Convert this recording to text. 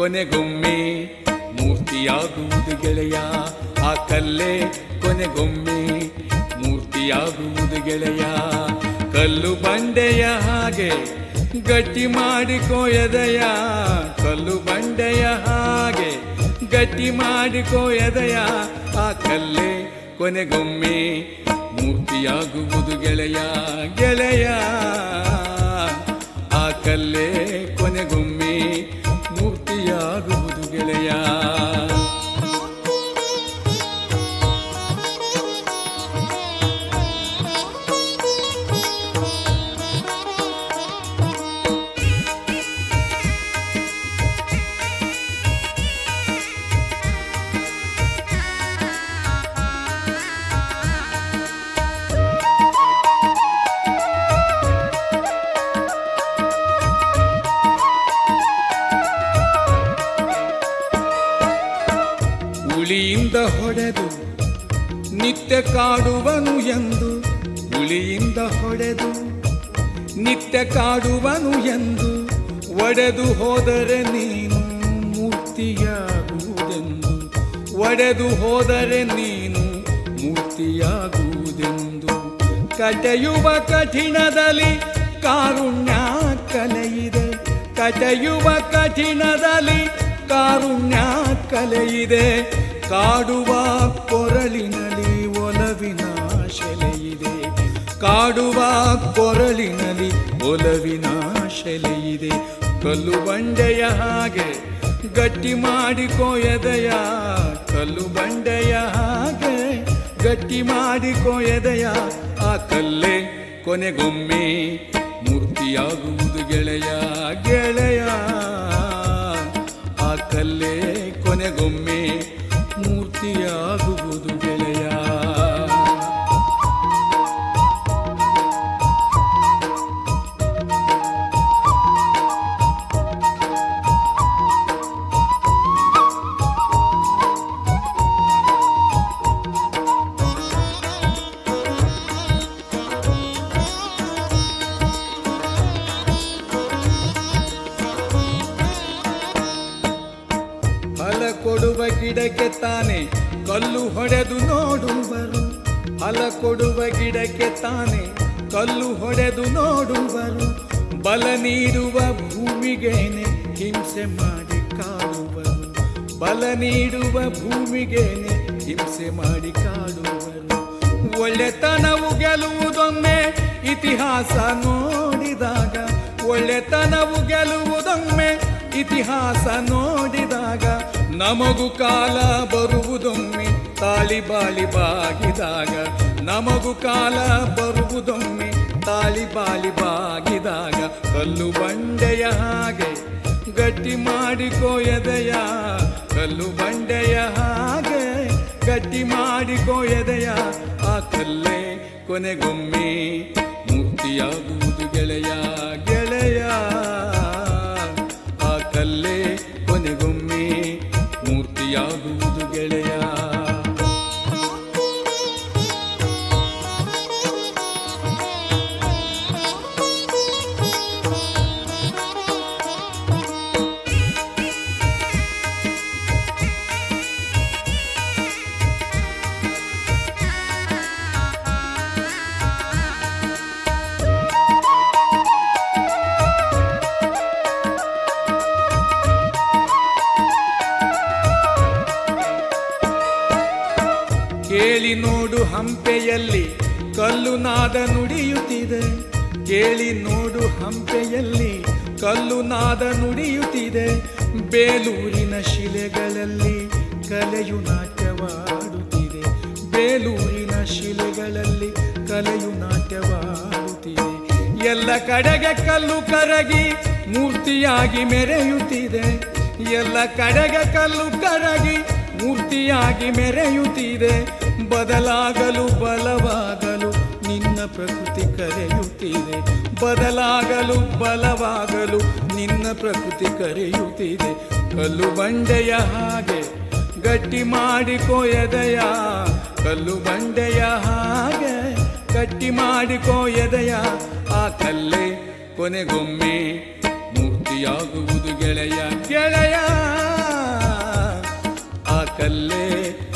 ಕೊನೆಗೊಮ್ಮೆ ಮೂರ್ತಿಯಾಗುವುದು ಗೆಳೆಯ ಆ ಕಲ್ಲೇ ಕೊನೆಗೊಮ್ಮೆ ಮೂರ್ತಿಯಾಗುವುದು ಗೆಳೆಯ ಕಲ್ಲು ಬಂಡೆಯ ಹಾಗೆ ಗಟ್ಟಿ ಮಾಡಿಕೋ ಎದೆಯ ಕಲ್ಲು ಬಂಡೆಯ ಹಾಗೆ ಗಟ್ಟಿ ಮಾಡಿಕೋ ಎದೆಯ ಆ ಕಲ್ಲೇ ಕೊನೆಗೊಮ್ಮೆ ಮೂರ್ತಿಯಾಗುವುದು ಗೆಳೆಯ ಗೆಳೆಯ ಆ ಕಲ್ಲೇ ಕೊನೆಗೊಮ್ಮೆ ಮೂರ್ತಿಯಾಗುವುದು ಗೆಳೆಯ ಉಳಿಯಿಂದ ಹೊಡೆದು ನಿತ್ಯ ಕಾಡುವನು ಎಂದು ಉಳಿಯಿಂದ ಹೊಡೆದು ನಿತ್ಯ ಕಾಡುವನು ಎಂದು ಒಡೆದು ಹೋದರೆ ನೀನು ಮೂರ್ತಿಯಾಗುವುದೆಂದು ಒಡೆದು ಹೋದರೆ ನೀನು ಮೂರ್ತಿಯಾಗುವುದೆಂದು ಕಟೆಯುವ ಕಠಿಣದಲ್ಲಿ ಕಾರುಣ್ಯ ಕಲೆಯಿದೆ ಕಟೆಯುವ ಕಠಿಣದಲ್ಲಿ ಕಾರುಣ್ಯ ಕಲೆಯಿದೆ ಕಾಡುವ ಕೊರಳಿನಲ್ಲಿ ಒಲವಿನ ಶೆಲೆಯಿದೆ ಕಾಡುವ ಕೊರಳಿನಲ್ಲಿ ಒಲವಿನ ಶೆಲೆಯಿದೆ ಕಲ್ಲು ಬಂಡೆಯ ಹಾಗೆ ಗಟ್ಟಿ ಮಾಡಿಕೋ ಎದೆಯ ಕಲ್ಲು ಬಂಡೆಯ ಹಾಗೆ ಗಟ್ಟಿ ಮಾಡಿಕೋ ಎದೆಯ ಆ ಕಲ್ಲೇ ಕೊನೆಗೊಮ್ಮೆ ಮೂರ್ತಿಯಾಗುವುದು ಗೆಳೆಯ ಗೆಳೆಯ ಆ ಕಲ್ಲೇ ಕೊನೆಗೊಮ್ಮೆ ಮೂರ್ತಿಯಾಗುವುದು ಗೆಳೆಯ ಫಲ ಕೊಡುವ ಗಿಡಕ್ಕೆ ತಾನೆ ಕಲ್ಲು ಹೊಡೆದು ನೋಡುವರು ಫಲ ಕೊಡುವ ಗಿಡಕ್ಕೆ ತಾನೆ ಕಲ್ಲು ಹೊಡೆದು ನೋಡುವರು ಬಲ ನೀಡುವ ಭೂಮಿಗೇನೆ ಹಿಂಸೆ ಮಾಡಿ ಕಾಡುವರು ಬಲ ನೀಡುವ ಭೂಮಿಗೇನೆ ಹಿಂಸೆ ಮಾಡಿ ಕಾಡುವರು ಒಳ್ಳೆತನವು ಗೆಲ್ಲುವುದೊಮ್ಮೆ ಇತಿಹಾಸ ನೋಡಿದಾಗ ಒಳ್ಳೆತನವು ಗೆಲ್ಲುವುದೊಮ್ಮೆ ಇತಿಹಾಸ ನೋಡಿದಾಗ ನಮಗೂ ಕಾಲ ಬರುವುದೊಮ್ಮೆ ತಾಳಿ ಬಾಳಿ ಬಾಗಿದಾಗ ನಮಗೂ ಕಾಲ ಬರುವುದೊಮ್ಮೆ ತಾಳಿ ಬಾಳಿ ಬಾಗಿದಾಗ ಕಲ್ಲು ಬಂಡೆಯ ಹಾಗೆ ಗಟ್ಟಿ ಮಾಡಿಕೋ ಎದೆಯ ಕಲ್ಲು ಬಂಡೆಯ ಹಾಗೆ ಗಟ್ಟಿ ಮಾಡಿಕೋ ಎದೆಯ ಆ ಕಲ್ಲೇ ಕೊನೆಗೊಮ್ಮೆ ಮುಕ್ತಿಯಾಗುವುದು ಗೆಳೆಯ ಗೆಳೆಯ ಆ ಕಲ್ಲೇ ಕೊನೆಗೊಮ್ಮೆ ಮೂರ್ತಿಯಾಗುವುದು ಗೆಳೆಯ ಕೇಳಿ ನೋಡು ಹಂಪೆಯಲ್ಲಿ ಕಲ್ಲು ನಾದ ನುಡಿಯುತ್ತಿದೆ ಕೇಳಿ ನೋಡು ಹಂಪೆಯಲ್ಲಿ ಕಲ್ಲು ನಾದ ನುಡಿಯುತ್ತಿದೆ ಬೇಲೂರಿನ ಶಿಲೆಗಳಲ್ಲಿ ಕಲೆಯು ನಾಟ್ಯವಾಡುತ್ತಿದೆ ಬೇಲೂರಿನ ಶಿಲೆಗಳಲ್ಲಿ ಕಲೆಯು ನಾಟ್ಯವಾಡುತ್ತಿದೆ ಎಲ್ಲ ಕಡೆಗೆ ಕಲ್ಲು ಕರಗಿ ಮೂರ್ತಿಯಾಗಿ ಮೆರೆಯುತ್ತಿದೆ ಎಲ್ಲ ಕಡೆಗೆ ಕಲ್ಲು ಕರಗಿ ಮೂರ್ತಿಯಾಗಿ ಮೆರೆಯುತ್ತಿದೆ ಬದಲಾಗಲು ಬಲವಾಗಲು ನಿನ್ನ ಪ್ರಕೃತಿ ಕರೆಯುತ್ತಿದೆ ಬದಲಾಗಲು ಬಲವಾಗಲು ನಿನ್ನ ಪ್ರಕೃತಿ ಕರೆಯುತ್ತಿದೆ ಕಲ್ಲು ಬಂಡೆಯ ಹಾಗೆ ಗಟ್ಟಿ ಮಾಡಿಕೋ ಎದೆಯ ಕಲ್ಲು ಬಂಡೆಯ ಹಾಗೆ ಗಟ್ಟಿ ಮಾಡಿಕೋ ಎದೆಯ ಆ ಕಲ್ಲೇ ಕೊನೆಗೊಮ್ಮೆ ಮುಕ್ತಿಯಾಗುವುದು ಗೆಳೆಯ ಗೆಳೆಯ ಆ ಕಲ್ಲೇ